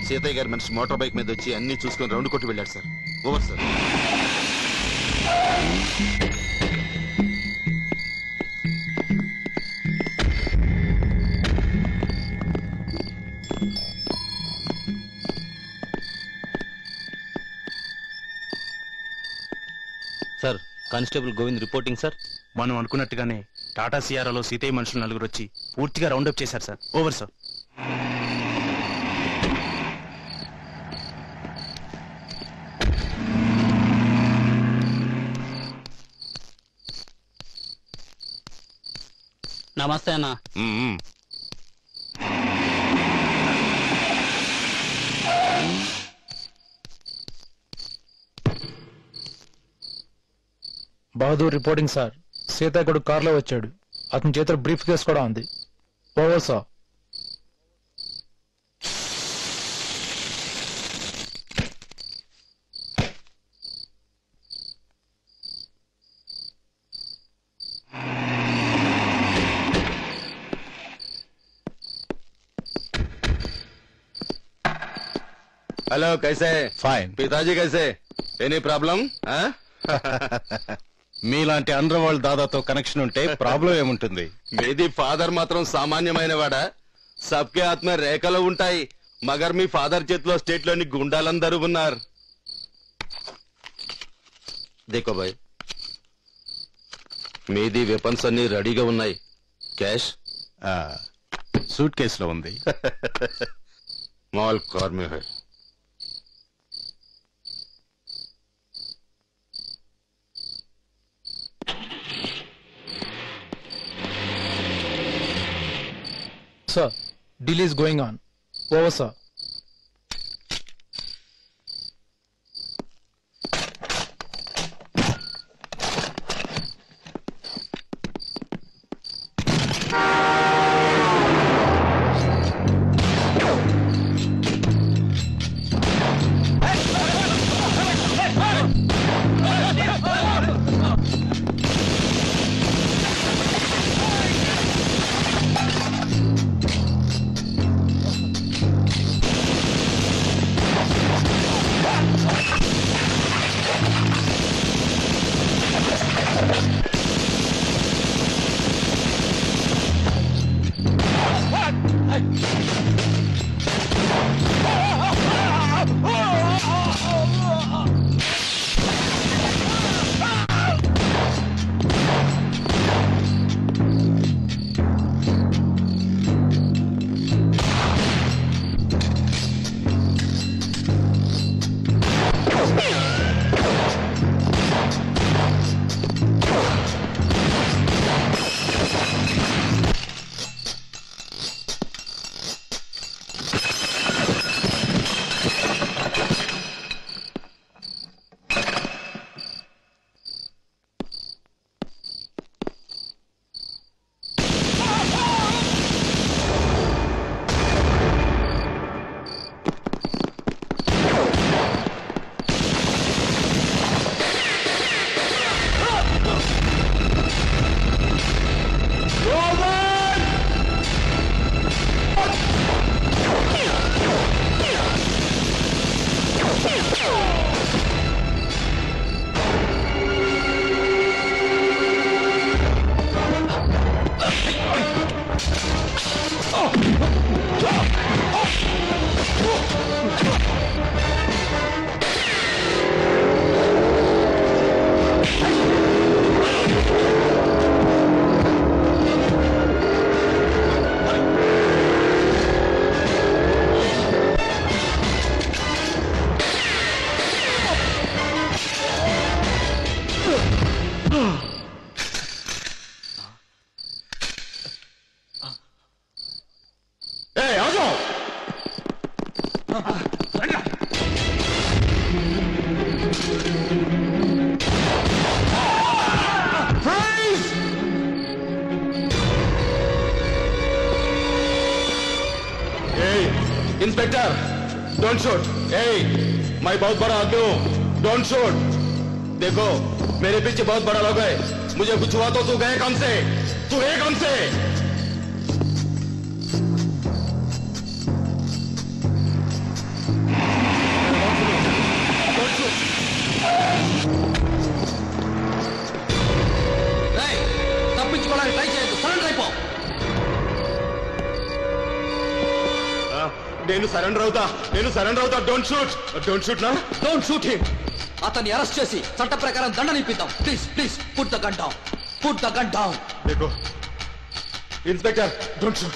సీతయ్య గారి మనిషి motor bike మీద వచ్చి అన్ని చూసుకొని రౌండ్ కొట్టి వెళ్ళాడు sir over sir sir constable Govind reporting sir మనం అనుకున్నట్టుగానే టాటా సియారాలో సీతయ్య మనుషులు నలుగురు వచ్చి పూర్తిగా రౌండప్ చేశారు సార్ ఓవర్ సార్ నమస్తే అన్న బహదూర్ రిపోర్టింగ్ సార్ సీత కొడుకు కారులో వచ్చాడు అతని చేతిలో బ్రీఫ్ కేస్ కూడా ఉంది ఓవర్ సార్ हेलो कैसे ఫైన్ पिताजी कैसे एनी प्रॉब्लम మీలాంటి అండర్ వరల్డ్ దాదాతో కనెక్షన్ ఉంటే ప్రాబ్లం ఏముంటుంది మీది ఫాదర్ మాత్రం సామాన్యమైన వాడా సబ్కే ఆత్మ రేఖలు ఉంటాయి మగర్ మీ ఫాదర్ చేతిలో స్టేట్ లోని గుండాలందరూ ఉన్నారు దేకో బాయ్ మీది వెపన్స్ అన్ని రెడీగా ఉన్నాయి క్యాష్ సూట్ కేసులో ఉంది మాల్ కార్ మే హై sir deal is going on over sir inspector don't shoot ए मैं बहुत बड़ा आदमी हूँ डोंट शूट देखो मेरे पीछे बहुत बड़ा लोग है मुझे कुछ हुआ तो तू गए कम से तू है कम से నేను సరెండర్ అవుతా నేను సరెండర్ అవుతా డోంట్ షూట్ డోంట్ షూట్ నా డోంట్ షూట్ హిమ్ అతన్ని అరెస్ట్ చేసి చట్ట ప్రకారం దండనిప్పిద్దాం please please put the gun down put the gun down देखो इंस्पेक्टर डोंट शूट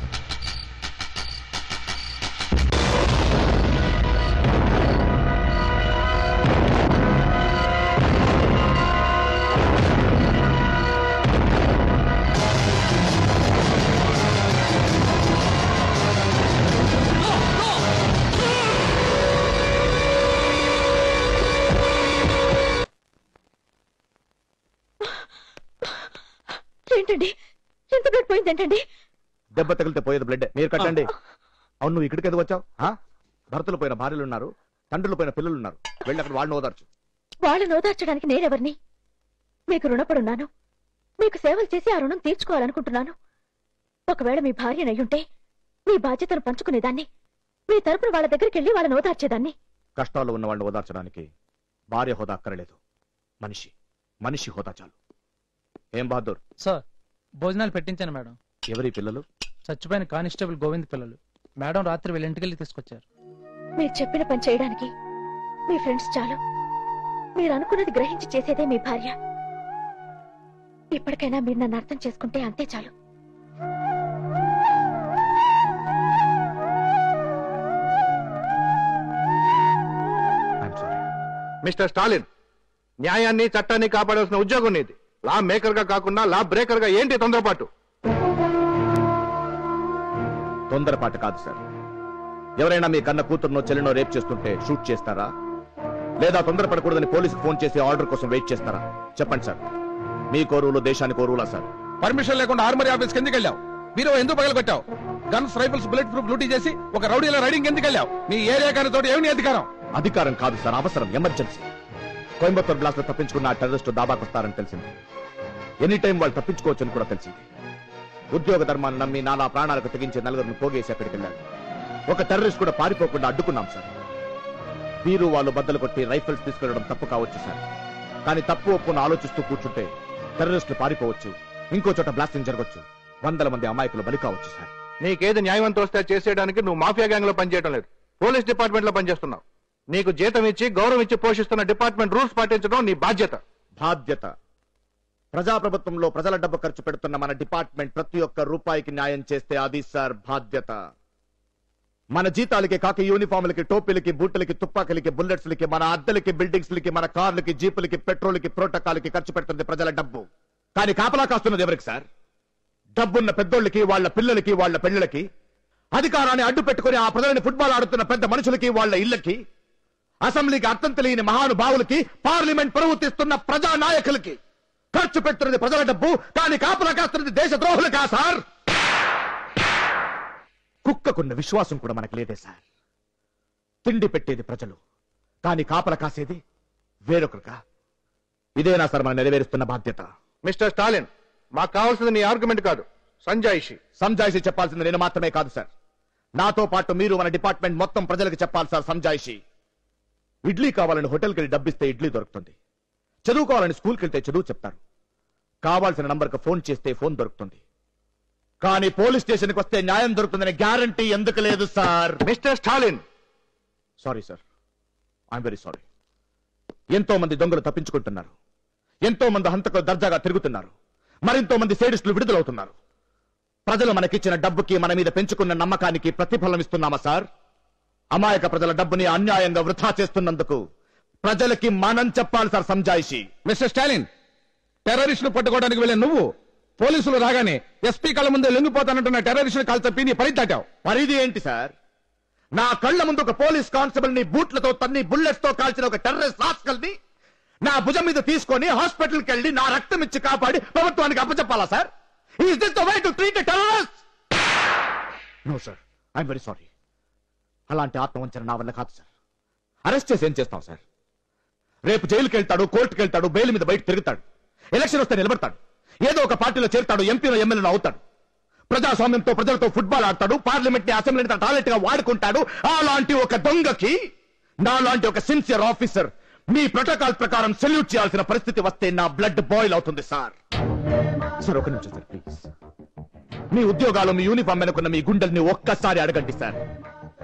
ఏంటండి ఎంత బ్లడ్ పోయింది ఏంటండి దెబ్బ తగిలితే పోయేది బ్లడ్ మీరు కట్టండి అవును నువ్వు ఇక్కడికి ఎందుకు వచ్చావు ఆ? భర్తలు పోయిన భార్యలు ఉన్నారు తండ్రులు పోయిన పిల్లలు ఉన్నారు వెళ్ళి అక్కడ వాళ్ళని ఓదార్చు వాళ్ళని ఓదార్చడానికి నేనెవరిని మీకు రుణపడున్నాను మీకు సేవలు చేసి ఆ రుణం తీర్చుకోవాలనుకుంటున్నాను ఒకవేళ మీ భార్య నయ్యుంటే మీ బాధ్యతను పంచుకునేదాన్ని మీ తరపున వాళ్ళ దగ్గరికి వెళ్ళి వాళ్ళని ఓదార్చేదాన్ని కష్టాల్లో ఉన్న వాళ్ళని ఓదార్చడానికి భార్య హోదా అక్కరలేదు మనిషి మనిషి హోదా చాలు ఏం బహదూర్ సార్ భోజనాలు పెట్టించాను మేడం ఎవరి పిల్లలు చచ్చిపోయిన కానిస్టేబుల్ గోవింద్ పిల్లలు మేడం రాత్రి వీళ్ళ ఇంటికెళ్ళి తీసుకొచ్చారు మీరు చెప్పిన పని చేయడానికి మీ ఫ్రెండ్స్ చాలు మీరు అనుకున్నది గ్రహించి చేసేదే మీ భార్య ఇప్పటికైనా మీరు నన్ను అర్థం చేసుకుంటే అంతే చాలు ఐఎమ్ సారీ మిస్టర్ స్టాలిన్ న్యాయాన్ని చట్టాన్ని కాపాడాల్సిన ఉద్యోగం నీది లా మేకర్ గా కాకుండా లా బ్రేకర్ గా ఏంటి తొందరపాటు తొందరపాటు కాదు సార్ ఎవరైనా మీ కన్న కూతురునో చెల్లినో రేప్ చేస్తుంటే షూట్ చేస్తారా లేదా తొందరపడకూడదని పోలీసుకు ఫోన్ చేసి ఆర్డర్ కోసం వెయిట్ చేస్తారా చెప్పండి సార్ మీ కోరువులు దేశానికి కోరువులా సార్ పర్మిషన్ లేకుండా ఆర్మరీ ఆఫీస్కి ఎందుకు వెళ్ళావు మీరు ఎందుకు పగలగొట్టావు గన్స్ రైఫిల్స్ బుల్లెట్ ప్రూఫ్ లూటీ చేసి ఒక రౌడీల రైడింగ్ ఎందుకు వెళ్ళావు నీ ఏరియా కానీ తోటి ఏమి నీ అధికారం అధికారం కాదు సార్ అవసరం ఎమర్జెన్సీ కోయంబత్తూర్ బ్లాస్ట్ లో తప్పించుకున్న ఆ టెర్రరిస్టు దాబాకొస్తారని తెలిసింది ఎనీ టైం వాళ్ళు తప్పించుకోవచ్చని కూడా తెలిసింది ఉద్యోగ ధర్మాన్ని నమ్మి నానా ప్రాణాలకు తెగించే నలుగురిని పోగేసి అక్కడికి వెళ్ళారు ఒక టెర్రరిస్ట్ కూడా పారిపోకుండా అడ్డుకున్నాం సార్ వీరు వాళ్ళు బద్దలు కొట్టి రైఫిల్స్ తీసుకెళ్లడం తప్పు కావచ్చు సార్ కానీ తప్పు ఒప్పును ఆలోచిస్తూ కూర్చుంటే టెర్రరిస్టులు పారిపోవచ్చు ఇంకో చోట బ్లాస్టింగ్ జరగచ్చు వందల మంది అమాయకులు బలి కావచ్చు సార్ నీకేది న్యాయం తోస్తే అది చేసేయడానికి నువ్వు మాఫియా గ్యాంగ్ లో పనిచేయడం లేదు పోలీస్ డిపార్ట్మెంట్ లో పనిచేస్తున్నావు నీకు జీతం ఇచ్చి గౌరవం ఇచ్చి పోషిస్తున్న డిపార్ట్మెంట్ రూల్స్ పాటించడం నీ బాధ్యత బాధ్యత ప్రజాప్రభుత్వంలో ప్రజల డబ్బు ఖర్చు పెడుతున్న మన డిపార్ట్మెంట్ ప్రతి ఒక్క రూపాయికి న్యాయం చేస్తే అది సార్ బాధ్యత మన జీతాలకి కాకి యూనిఫామ్లకి టోపీలకి బూట్లకి తుపాకులకి బుల్లెట్స్లకి మన అద్దెలకి బిల్డింగ్స్లకి మన కార్లకి జీపులకి పెట్రోల్కి ప్రోటోకాల్కి ఖర్చు పెడుతుంది ప్రజల డబ్బు కానీ కాపలా కాస్తున్నది ఎవరికి సార్ డబ్బున్న పెద్దోళ్ళకి వాళ్ళ పిల్లలకి వాళ్ళ పెళ్ళిళ్ళకి అధికారాన్ని అడ్డు పెట్టుకుని ఆ ప్రజలని ఫుట్బాల్ ఆడుతున్న పెద్ద మనుషులకి వాళ్ళ ఇళ్ళకి అసెంబ్లీకి అర్థం తెలియని మహానుభావులకి పార్లమెంట్ పరువు తీస్తున్న ప్రజా నాయకులకి ఖర్చు పెడుతున్నది ప్రజల డబ్బు కానీ కాపలా కాస్తున్నది దేశ ద్రోహులుగా సార్ కుక్కకున్న విశ్వాసం కూడా మనకు లేదే సార్ తిండి పెట్టేది ప్రజలు కానీ కాపల కాసేది వేరొకరుగా ఇదేనా సార్ మనం నెరవేరుస్తున్న బాధ్యత మిస్టర్ స్టాలిన్ మాకు కావాల్సింది నీ ఆర్గ్యుమెంట్ కాదు సంజాయిషి సంజాయిషి చెప్పాల్సింది నేను మాత్రమే కాదు సార్ నాతో పాటు మీరు మన డిపార్ట్మెంట్ మొత్తం ప్రజలకు చెప్పాలి సార్ సంజాయిషి ఇడ్లీ కావాలని హోటల్కి వెళ్ళి డబ్బిస్తే ఇడ్లీ దొరుకుతుంది చదువుకోవాలని స్కూల్కి వెళ్తే చదువు చెప్తారు కావాల్సిన నంబర్కి ఫోన్ చేస్తే ఫోన్ దొరుకుతుంది కానీ పోలీస్ స్టేషన్కి వస్తే న్యాయం దొరుకుతుందనే గ్యారంటీ ఎందుకు లేదు sir mister Stalin sorry sir I'm very sorry ఎంతో మంది దొంగలు తప్పించుకుంటున్నారు ఎంతో మంది హంతకులు దర్జాగా తిరుగుతున్నారు మరెంతో మంది సేడిస్టులు విడుదలవుతున్నారు ప్రజలు మనకిచ్చిన డబ్బుకి మన మీద పెంచుకున్న నమ్మకానికి ప్రతిఫలం ఇస్తున్నామా సార్ అమాయక ప్రజల డబ్బుని అన్యాయంగా వృధా చేస్తున్నందుకు ప్రజలకి మనం చెప్పాలి సార్ సంజాయిషి మిస్టర్ స్టాలిన్ టెర్రరిస్ట్ పట్టుకోవడానికి వెళ్ళిన నువ్వు పోలీసులు రాగానే ఎస్పీ కళ్ళ ముందే లొంగిపోతానంటున్న టెర్రరిస్ట్ కాల్ తప్పి నీ పని దాటావు పరిధి ఏంటి సార్ నా కళ్ళ ముందు ఒక పోలీస్ కానిస్టేబుల్ ని బూట్లతో తన్ని బుల్లెట్స్ తో కాల్చిన ఒక టెర్రరిస్ట్ రాస్కల్ని నా భుజం మీద తీసుకొని హాస్పిటల్కి వెళ్ళి నా రక్తం ఇచ్చి కాపాడి ప్రభుత్వానికి అప్పచెప్పాలా sir is this the way to treat terrorist no sir I'm very sorry అలాంటి ఆత్మవంచన నా వల్ల కాదు సార్ అరెస్ట్ చేసి ఏం చేస్తాం సార్ రేపు జైలుకి వెళ్తాడు కోర్టుకి వెళ్తాడు బెయిల్ మీద బయట తిరుగుతాడు ఎలక్షన్ వస్తే నిలబడతాడు ఏదో ఒక పార్టీలో చేరుతాడు ఎంపీలో ఎమ్మెల్యేలో అవుతాడు ప్రజాస్వామ్యంతో ప్రజలతో ఫుట్బాల్ ఆడతాడు పార్లమెంట్ ని అసెంబ్లీని తన టాయిలెట్ గా వాడుకుంటాడు అలాంటి ఒక దొంగకి నాలాంటి ఒక సిన్సియర్ ఆఫీసర్ మీ ప్రోటోకాల్ ప్రకారం సెల్యూట్ చేయాల్సిన పరిస్థితి వస్తే నా బ్లడ్ బాయిల్ అవుతుంది సార్ సార్ ఒక నిమిషం సార్ ప్లీజ్ మీ ఉద్యోగాలు మీ యూనిఫామ్ వెనుకున్న మీ గుండెల్ని ఒక్కసారి అడగండి సార్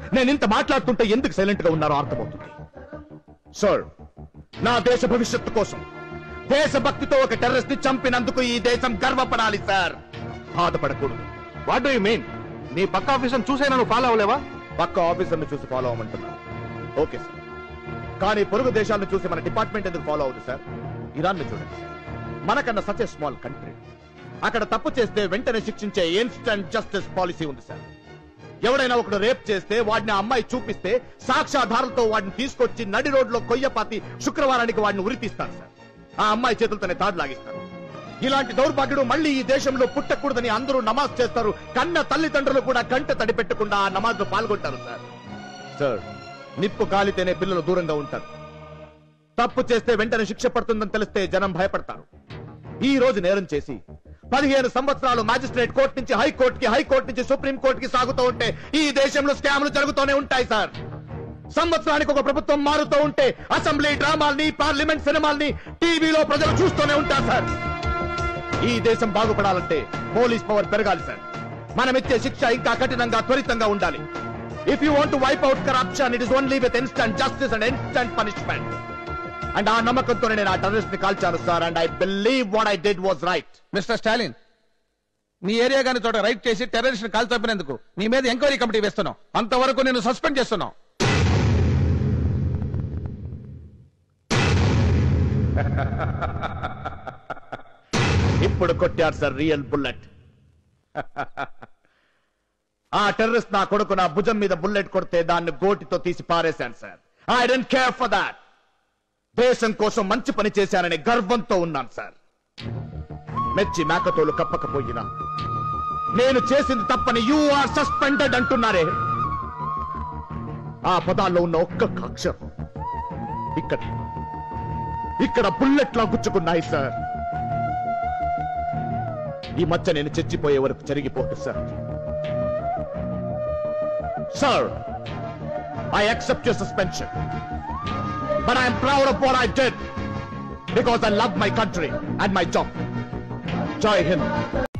నేను ఇంత మాట్లాడుతుంటే ఎందుకు సైలెంట్ గా ఉన్నారో అర్థమవుతుంది సార్ నా దేశ భవిష్యత్తు కోసం దేశభక్తితో ఒక టెర్రరిస్ట్ ని చంపినందుకు ఈ దేశం గర్వపడాలి సార్ బాధపడకూడదు వాట్ డూ యూ మీన్ నీ పక్క ఆఫీసర్ చూసైనా నువ్వు ఫాలో అవ్వలేవా పక్క ఆఫీసర్ని చూసి ఫాలో అవ్వమంటున్నాను ఓకే సార్ కానీ పొరుగు దేశాలను చూసి మన డిపార్ట్మెంట్ ఎందుకు ఫాలో అవుతుంది సార్ ఇరాన్ ని చూడండి సార్ మనకన్నా సచ్ స్మాల్ కంట్రీ అక్కడ తప్పు చేస్తే వెంటనే శిక్షించే ఇన్స్టంట్ జస్టిస్ పాలసీ ఉంది సార్ ఎవడైనా ఒకడు రేప్ చేస్తే వాడిని ఆ అమ్మాయి చూపిస్తే సాక్ష్యాధారాలతో వాడిని తీసుకొచ్చి నడి రోడ్లో కొయ్యపాతి శుక్రవారానికి వాడిని ఉరితీస్తారు సార్ ఆ అమ్మాయి చేతులతోనే తాడు లాగిస్తారు ఇలాంటి దౌర్భాగ్యుడు మళ్ళీ ఈ దేశంలో పుట్టకూడదని అందరూ నమాజ్ చేస్తారు కన్న తల్లిదండ్రులు కూడా కంట తడి పెట్టకుండా ఆ నమాజ్ లో పాల్గొంటారు సార్ సార్ నిప్పు కాలితేనే పిల్లలు దూరంగా ఉంటారు తప్పు చేస్తే వెంటనే శిక్ష పడుతుందని తెలిస్తే జనం భయపడతారు ఈ రోజు నేరం చేసి పదిహేను సంవత్సరాలు మాజిస్ట్రేట్ కోర్టు నుంచి హైకోర్టుకి హైకోర్టు నుంచి సుప్రీం కోర్టుకి సాగుతూ ఉంటే ఈ దేశంలో స్కామ్లు జరుగుతూనే ఉంటాయి సార్ సంవత్సరానికి ఒక ప్రభుత్వం మారుతూ ఉంటే అసెంబ్లీ డ్రామాల్ని పార్లమెంట్ సినిమాల్ని టీవీలో ప్రజలు చూస్తూనే ఉంటారు సార్ ఈ దేశం బాగుపడాలంటే పోలీస్ పవర్ పెరగాలి సార్ మనం ఇచ్చే శిక్ష ఇంకా కఠినంగా త్వరితంగా ఉండాలి if you want wipe out corruption it is only with instant justice and instant punishment and ఆ నమ్మకంతోనే నేను ఆ టెర్రరిస్ట్ ని కాల్చాను sir and I believe what I did was right mister Stalin నీ ఏరియా గాని చోట రైట్ చేసి టెర్రరిస్ట్ కాల్ తప్పినందుకు నీ మీద ఎంక్వైరీ కమిటీ వేస్తున్నాం అంతవరకు నేను సస్పెండ్ చేస్తున్నాం ఇప్పుడు కొట్టారు సార్ రియల్ బుల్లెట్ ఆ టెర్రరిస్ట్ నా కొడుకు నా భుజం మీద బుల్లెట్ కొడితే దాన్ని గోటితో తీసి పారేశాను sir I don't care for that దేశం కోసం మంచి పని చేశానని గర్వంతో ఉన్నాను సార్ మెచ్చి మేకతోలు కప్పకపోయినా నేను చేసింది తప్పని యు ఆర్ సస్పెండెడ్ అంటున్నారే ఆ పదాల్లో ఉన్న ఒక్క అక్షరం ఇక్కడ ఇక్కడ బుల్లెట్లా గుచ్చుకున్నాయి సార్ ఈ మచ్చ నేను చచ్చిపోయే వరకు జరిగిపోదు sir sir I accept your suspension but I am proud of what I did because I love my country and my job. Jai Hind.